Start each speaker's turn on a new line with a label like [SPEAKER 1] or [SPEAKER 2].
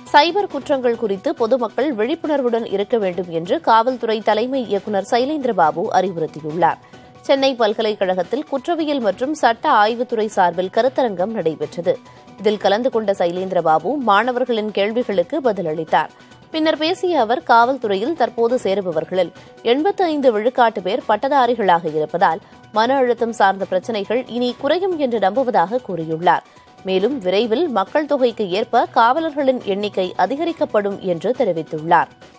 [SPEAKER 1] சைபர் குற்றங்கள் குறித்து பொதுமக்கள் விழிப்புணர்வுடன் இருக்க வேண்டும் என்று காவல்துறை தலைமை இயக்குநர் சைலேந்திரபாபு அறிவுறுத்தியுள்ளார் சென்னை பல்கலைக்கழகத்தில் குற்றவியல் மற்றும் சட்ட ஆய்வுத்துறை சார்பில் கருத்தரங்கம் நடைபெற்றது இதில் கலந்து கொண்ட சைலேந்திரபாபு மாணவர்களின் கேள்விகளுக்கு பதிலளித்தார் பின்னர் பேசிய அவர் காவல்துறையில் தற்போது சேருபவர்களில் எண்பத்தி ஐந்து விழுக்காட்டு பேர் பட்டதாரிகளாக இருப்பதால் மன அழுத்தம் சார்ந்த பிரச்சினைகள் இனி குறையும் என்று நம்புவதாக கூறியுள்ளார் மேலும் விரைவில் மக்கள் தொகைக்கு ஏற்ப காவலர்களின் எண்ணிக்கை அதிகரிக்கப்படும் என்று தெரிவித்துள்ளார்